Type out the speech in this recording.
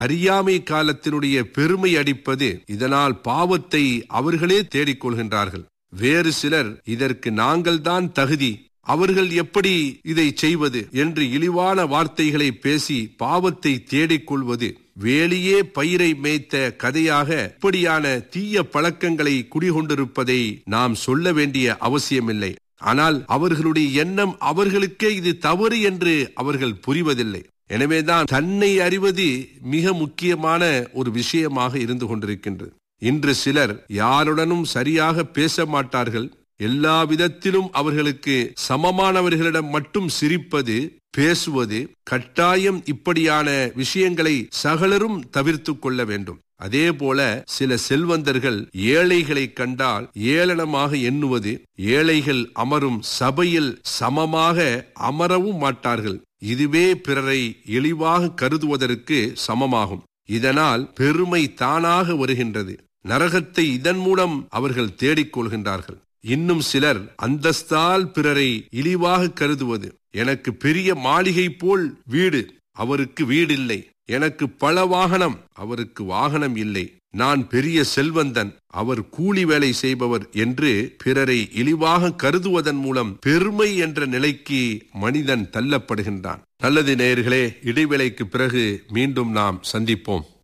அறியாமை காலத்தினுடைய பெருமை அடிப்பது இதனால் பாவத்தை அவர்களே தேடிக்கொள்கின்றார்கள் வேறு சிலர் இதற்கு நாங்கள்தான் தகுதி அவர்கள் எப்படி இதை செய்வது என்று இழிவான வார்த்தைகளை பேசி பாவத்தை தேடிக்கொள்வது வேலியே பயிரை மேய்த்த கதையாக இப்படியான தீய பழக்கங்களை குடிகொண்டிருப்பதை நாம் சொல்ல வேண்டிய அவசியமில்லை ஆனால் அவர்களுடைய எண்ணம் அவர்களுக்கே இது தவறு என்று அவர்கள் புரிவதில்லை எனவேதான் தன்னை அறிவது மிக முக்கியமான ஒரு விஷயமாக இருந்து கொண்டிருக்கின்றது இன்று சிலர் யாருடனும் சரியாக பேச மாட்டார்கள் எல்லா விதத்திலும் அவர்களுக்கு சமமானவர்களிடம் மட்டும் சிரிப்பது பேசுவது கட்டாயம் இப்படியான விஷயங்களை சகலரும் தவிர்த்து கொள்ள வேண்டும் அதே போல சில செல்வந்தர்கள் ஏழைகளை கண்டால் ஏளனமாக எண்ணுவது ஏழைகள் அமரும் சபையில் சமமாக அமரவும் மாட்டார்கள் இதுவே பிறரை இழிவாக கருதுவதற்கு சமமாகும் இதனால் பெருமை தானாக வருகின்றது நரகத்தை இதன் மூலம் அவர்கள் தேடிக்கொள்கின்றார்கள் இன்னும் சிலர் அந்தஸ்தால் பிறரை இழிவாக கருதுவது எனக்கு பெரிய மாளிகை போல் வீடு அவருக்கு வீடில்லை எனக்கு பல வாகனம் அவருக்கு வாகனம் இல்லை நான் பெரிய செல்வந்தன் அவர் கூலி வேலை செய்பவர் என்று பிறரை இழிவாக கருதுவதன் மூலம் பெருமை என்ற நிலைக்கு மனிதன் தள்ளப்படுகின்றான் நல்லது நேயர்களே இடைவேளைக்கு பிறகு மீண்டும் நாம் சந்திப்போம்